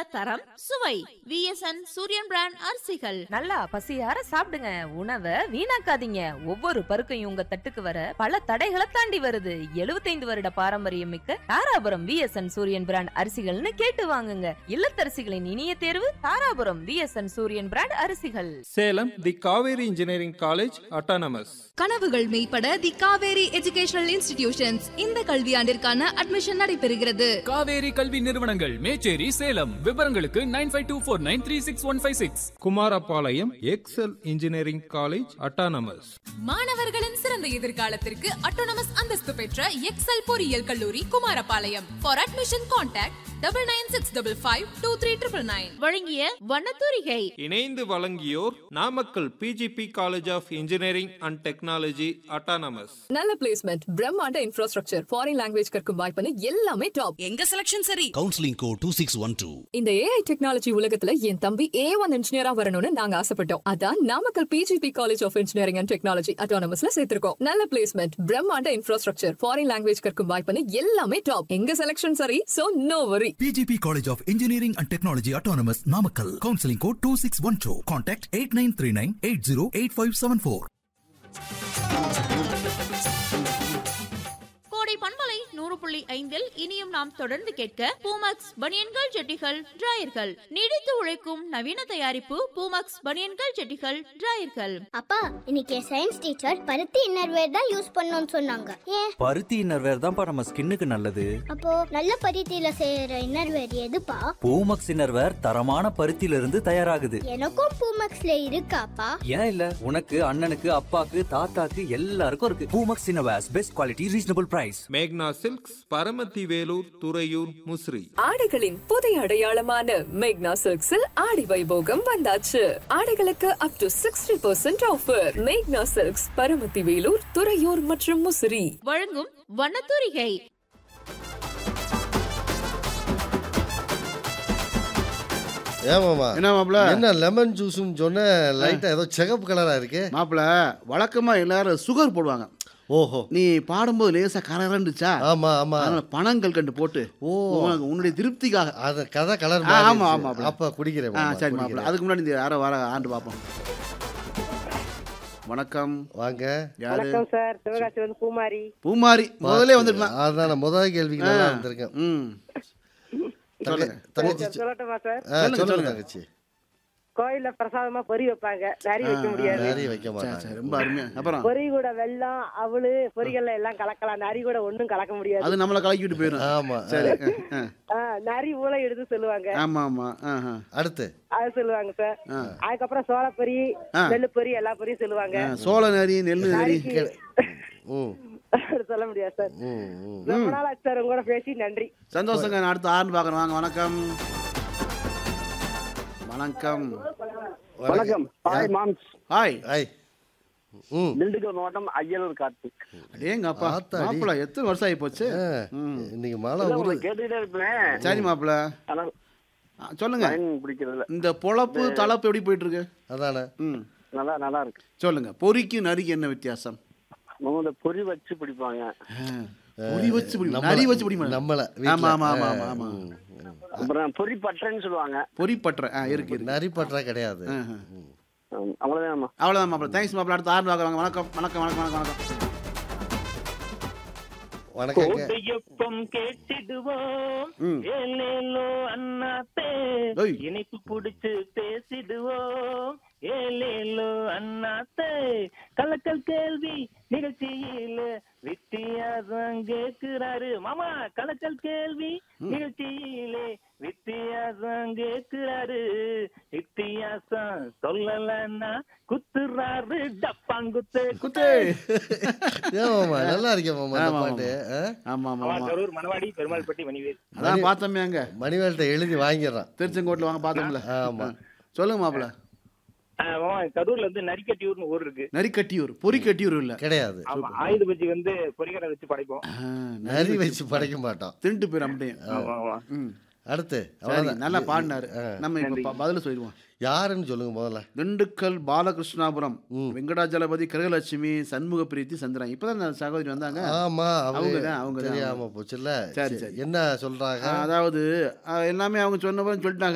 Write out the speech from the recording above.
தரம் சுவை VSN Suriyan brand அரிசிகள் நல்லா பசியார சாப்பிடுங்க உணவை வீணாக்காதீங்க ஒவ்வொரு பருக்கையும் உங்க தட்டுக்கு வர பல தடைகளை தாண்டி வருது 75 வருட பாரம்பரியம் மிக்க தாராபுரம் விஎஸ்என் சூரியன் பிராண்ட் அரிசிகள்னு கேட்டு வாங்குங்க இல்லத்தரசிகளின் இனிய தேர்வு தாராபுரம் விஎஸ்என் சூரியன் பிராண்ட் அரிசிகள் Salem the Kaveri engineering college autonomous கனவுகள் மெய்ப்பட தி காவேரி எஜுகேஷனல் இன்ஸ்டிடியூஷன்ஸ் இந்த கல்வியாண்டிற்கான அட்மிஷன் நடைபெறுகிறது காவேரி கல்வி நிறுவனங்கள் மேச்சேரி சேலம் விவரங்களுக்கு nine five two four nine three six one five six Kumarapalayam Excel engineering college autonomous மாணவர்களின் சிறந்த எதிர்காலத்திற்கு அட்டோனமஸ் அந்தஸ்து பெற்ற எக்ஸல் பொறியியல் கல்லூரி Kumarapalayam for admission contact double nine six double five two three triple nine வழங்கிய வண்ணத்தூரிகை இணைந்து வழங்கியோர் Namakkal PGP college of engineering and technology autonomous நல்ல பிளேஸ்மெண்ட் பிரம்மாண்ட இன்ஃப்ராஸ்ட்ரக்சர் ஃபாரின் லாங்குவேஜ் கற்கும் வாய்ப்புன்னு எல்லாமே டாப் எங்க செலக்ஷன் சரி counselling code two six one two இந்த ஏஐ டெக்னாலஜி உலகத்துல என் தம்பி ஏ ஒன் இன்ஜினியரா வரணும்னு நாங்க ஆசைப்பட்டோம் அதான் Namakkal PGP college of engineering and technology அட்டானமஸ்ல சேர்த்திருக்கோம் நல்ல பிளேஸ்மெண்ட் பிரம்மாண்ட இன்ஃப்ராஸ்ட்ரக்சர் ஃபாரின் லாங்குவேஜ் கற்கும் வாய்ப்புன்னு எல்லாமே டாப் எங்க செலக்ஷன் சரி so no worry PGP College of Engineering and Technology Autonomous Namakkal. Counseling code 2612. Contact 8939 808574. கோடை பண்பலை நூறு புள்ளி ஐந்தில் இனியும் நாம் தொடர்ந்து கேட்க பூமக்ஸ் பனியன்கள் ஜெட்டிகள் டிராயர்கள் நீடித்து உழைக்கும் நவீன தயாரிப்பு பூமக்ஸ் பனியன்கள் ஜெட்டிகள் டிராயர்கள் அப்பா இன்னைக்கு சயின்ஸ் டீச்சர் பருத்தி இன்னர்வேர் தான் யூஸ் பண்ணணும்னு சொன்னாங்க ஏன் பருத்தி இன்னர்வேர் தான்ப்பா நம்ம ஸ்கின்னுக்கு நல்லது அப்போ நல்ல பருத்தியில செய்யற இன்னர்வேர் எதுப்பா பூமக்ஸ் இன்னர்வேர் தரமான பருத்தியில இருந்து தயாராகுது எனக்கும் பூமக்ஸ்ல இருக்காப்பா ஏன் இல்ல உனக்கு அண்ணனுக்கு அப்பாக்கு தாத்தாக்கு எல்லாருக்கும் இருக்கு Poomex innerwears best quality reasonable price Magna silks Paramathi Velur Thuraiyur Musiri ஆடைகளின் புதிய அடையாளமான மேக்னா சில்க்ஸில் ஆடி வைபோகம் வந்தாச்சு ஆடைகளுக்கு up to sixty percent offer Magna silks Paramathi Velur Thuraiyur மற்றும் முசிறி வழங்கும் வண்ணத்தூரிகை ஏமாமா என்ன மாப்பிள என்ன லெமன் ஜூஸ்னு சொன்ன லைட்டா ஏதோ சிகப்பு கலரா இருக்கு மாப்பிள வழக்கமா எல்லாரும் சுகர் போடுவாங்க ஓஹோ நீ பாடும்போது லேசா கரகரண்டுச்சா ஆமா ஆமா அதனால பணங்கள் கண்டு போட்டு ஓ. உனக்கு உன்னுடைய திருப்திக்காக அத கதை கலர் ஆ, ஆமா, ஆமா, மாப்ள. அப்ப குடிக்கிறேன் ஆ மாமா, சரி மாப்பிள குடிக்கிறேன். அதுக்கு முன்னாடி இந்த யாரோ வர ஆண்டு பார்ப்போம் வணக்கம் வாங்க யாரு சார் சிவகாசி வந்து பூமாரி பூமாரி முதல்ல வந்துருக்கலாம் அதான் முதல் கேள்விக்கு நல்லா இருந்திருக்கேன் ம் சொல்லுங்க தங்கச்சி சொல்லட்டுமா சார் ஆ, சொல்லுங்க, சொல்லுங்க சொல்லுங்க. தங்கச்சி கோயில்ல பிரசாதமா பொரி வைப்பாங்க நரி வைக்க முடியாது நிறைய வைக்க சரி, மாட்டாங்க சரி, ரொம்ப அருமையா அப்புறம் பொரி கூட வெல்லம் அவளு பொரிகள்ல எல்லாம் கலக்கலாம் நரி கூட ஒண்ணும் கலக்க முடியாது அது நம்மளை கலக்கிட்டு போயிடும் ஆமா சரி ஆ, ஆ, நரி ஊழ எடுத்து சொல்லுவாங்க ஆ. ஆமா ஆமா ஆஹா. அடுத்து அது சொல்லுவாங்க சார் ஆ. அதுக்கப்புறம் சோளப்பொரி ஆ. நெல்லு பொரி எல்லா பொரியும் சொல்லுவாங்க ஆ, சோள நரி நெல்லு நரி நரிக்கு ம் சொல்ல முடியாது சார் ம் ம் ரொம்ப நாள் ஆச்சு சார் உங்க கூட பேசி நன்றி சந்தோஷங்க நான் அடுத்து ஆறு பார்க்கணும் வாங்க வணக்கம் வணக்கம் வணக்கம் ஹாய் மாம்ஸ் ஹாய் ஐ ம் திண்டுக்கல் மாவட்டம் ஐயலூர் கார்த்திக் அடேங்க அப்பா ஆத்தாடி. மாப்பிள எத்தனை வருஷம் ஆகி போச்சு ஆ, ம். இன்னைக்கு மழை ஊரு கேட்டுக்கிட்டே இருப்பேன் சரி மாப்பிள ஆனா ஆ, சொல்லுங்க பிடிக்கிறதுல இந்த பொழப்பு தளப்பு எப்படி போயிட்டு இருக்கு அதானே ம் நல்லா நல்லா இருக்கு சொல்லுங்க பொறிக்கும் நரிக்கு என்ன வித்தியாசம் இந்த பொரி வச்சு பிடிப்பாங்க பொறி வச்சு பிடி நம்மள- நரி வச்சு பிடிமா நம்மள ஆமா ஆமா ஆமா ஆமா ஆமா அப்புறம் பொரி பட்டறைன்னு சொல்லுவாங்க பொறி பற்ற ஆ இருக்கு இருக்கு நரி பற்றா கிடையாது ஆஹா. அவ்வளவுதான் அவ்வளவுதான் மாப்பிள தேங்க்ஸ் மாப்பிள அடுத்து ஆறு பார்க்குறாங்க வணக்கம் வணக்கம் வணக்கம் வணக்கம் வணக்கம் வணக்கங்க கோட்டையப்பம் கேட்டிடுவோம் ம். ஏலேலோ அண்ணாத்தே ஏய். இனிப்பு புடிச்சு பேசிடுவோம் ஏலேலோ அண்ணாத்தே கலக்கல் கேள்வி நிகழ்ச்சியில வித்தியாசம் கேக்குறாரு மாமா கலக்கல் கேள்வி நிகழ்ச்சியிலே வித்தியாசம் கேக்குறாரு வித்தியாசம் சொல்லலன்னா குத்துறாரு டப்பாங்குத்து குத்து ஏன் மாமா நல்லா இருக்கேன் மாமா அந்த ஆமா, பாட்டு ஆ? ஆமா ஆமா ஆமா கரூர் மணவாடி பெருமாள்பட்டி மணிவேல் அதான் பார்த்தோமே அங்க மணிவேல்கிட்ட எழுதி வாங்கிடுறான் திருச்செங்கோட்டில் வாங்க பார்த்தோம்ல ஆமா சொல்லுங்க மாப்பிள கரூர்ல வந்து நரிக்கட்டியூர்னு ஊர் இருக்கு நரிக்கட்டியூர் பொறிக்கட்டியூர் இல்ல கிடையாது ஆமா ஆயுத பஜ்ஜி வந்து பொரிக்கடை வச்சு படைப்போம் ஆ, நரி வச்சு படைக்க மாட்டோம் திருட்டு பேர் அப்படியே ம். அடுத்து சரி, அவ்வளவுதான். நல்லா பாடினாரு ஆ. நம்ம இப்ப ப- பதில சொல்லிடுவோம் யாருன்னு சொல்லுங்க முதல்ல திண்டுக்கல் பாலகிருஷ்ணாபுரம் ம். வெங்கடாஜலபதி கிரகலட்சுமி சண்முக பிரீத்தி சந்திரன் இப்பதான் அந்த சகோதரி வந்தாங்க ஆமா அவங்க அவங்கதான், அவங்கதான், தெரியாம போச்சுல்ல சரி, சரி, சரி. என்ன சொல்றாங்க அதாவது அஹ், எல்லாமே அவங்க சொன்ன சொல்லிட்டாங்க